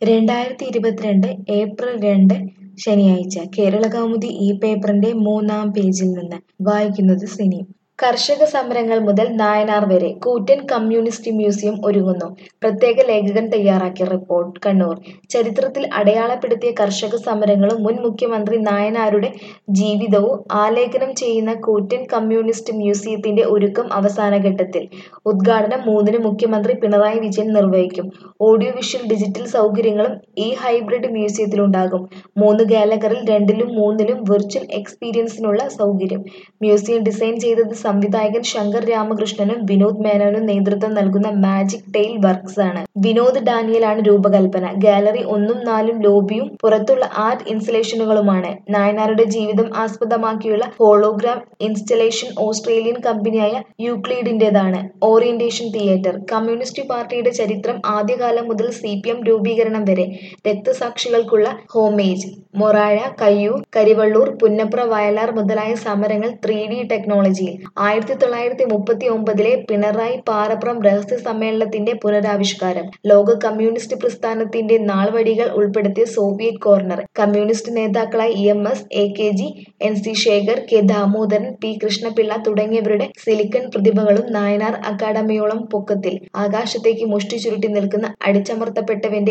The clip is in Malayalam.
രണ്ടായിരത്തി ഇരുപത്തിരണ്ട് ഏപ്രിൽ രണ്ട് ശനിയാഴ്ച കേരളകൗമുദി ഈ പേപ്പറിന്റെ മൂന്നാം പേജിൽ നിന്ന് വായിക്കുന്നത് സിനി കർഷക സമരങ്ങൾ മുതൽ നായനാർ വരെ കൂറ്റൻ കമ്മ്യൂണിസ്റ്റ് മ്യൂസിയം ഒരുങ്ങുന്നു പ്രത്യേക ലേഖകൻ തയ്യാറാക്കിയ റിപ്പോർട്ട് കണ്ണൂർ ചരിത്രത്തിൽ അടയാളപ്പെടുത്തിയ കർഷക സമരങ്ങളും മുൻ മുഖ്യമന്ത്രി നായനാരുടെ ജീവിതവും ആലേഖനം ചെയ്യുന്ന കൂറ്റൻ കമ്മ്യൂണിസ്റ്റ് മ്യൂസിയത്തിന്റെ ഒരുക്കം അവസാന ഘട്ടത്തിൽ ഉദ്ഘാടനം മൂന്നിന് മുഖ്യമന്ത്രി പിണറായി വിജയൻ നിർവഹിക്കും ഓഡിയോ വിഷ്വൽ ഡിജിറ്റൽ സൗകര്യങ്ങളും ഈ ഹൈബ്രിഡ് മ്യൂസിയത്തിലുണ്ടാകും മൂന്ന് ഗാലറികളിൽ രണ്ടിലും മൂന്നിലും വിർച്വൽ എക്സ്പീരിയൻസിനുള്ള സൗകര്യം മ്യൂസിയം ഡിസൈൻ ചെയ്തത് സംവിധായകൻ ശങ്കർ രാമകൃഷ്ണനും വിനോദ് മേനോനും നേതൃത്വം നൽകുന്ന മാജിക് ടെയിൽ വർക്ക്സ് ആണ് വിനോദ് ഡാനിയലാണ് രൂപകൽപ്പന ഗാലറി ഒന്നും നാലും ലോബിയും പുറത്തുള്ള ആർട്ട് ഇൻസ്റ്റലേഷനുകളുമാണ് നായനാരുടെ ജീവിതം ആസ്പദമാക്കിയുള്ള ഹോളോഗ്രാം ഇൻസ്റ്റലേഷൻ ഓസ്ട്രേലിയൻ കമ്പനിയായ യൂക്ലീഡിന്റേതാണ് ഓറിയന്റേഷൻ തിയേറ്റർ കമ്മ്യൂണിസ്റ്റ് പാർട്ടിയുടെ ചരിത്രം ആദ്യകാലം മുതൽ സി പി എം രൂപീകരണം വരെ രക്തസാക്ഷികൾക്കുള്ള ഹോമേജ് മൊറാഴ കയ്യൂർ കരിവള്ളൂർ പുന്നപ്ര വയലാർ മുതലായ സമരങ്ങൾ ത്രീ ഡി ടെക്നോളജിയിൽ ആയിരത്തി തൊള്ളായിരത്തി മുപ്പത്തി ഒമ്പതിലെ പിണറായി പാറപ്രം രഹസ്യ സമ്മേളനത്തിന്റെ പുനരാവിഷ്കാരം ലോക കമ്മ്യൂണിസ്റ്റ് പ്രസ്ഥാനത്തിന്റെ നാൾവഴികൾ ഉൾപ്പെടുത്തിയ സോവിയറ്റ് കോർണർ കമ്മ്യൂണിസ്റ്റ് നേതാക്കളായ E M S A K G N C Sekhar K Damodaran P Krishnapillai തുടങ്ങിയവരുടെ സിലിക്കൺ പ്രതിഭകളും നായനാർ അക്കാദമിയോളം പൊക്കത്തിൽ ആകാശത്തേക്ക് മുഷ്ടി ചുരുട്ടി നിൽക്കുന്ന അടിച്ചമർത്തപ്പെട്ടവന്റെ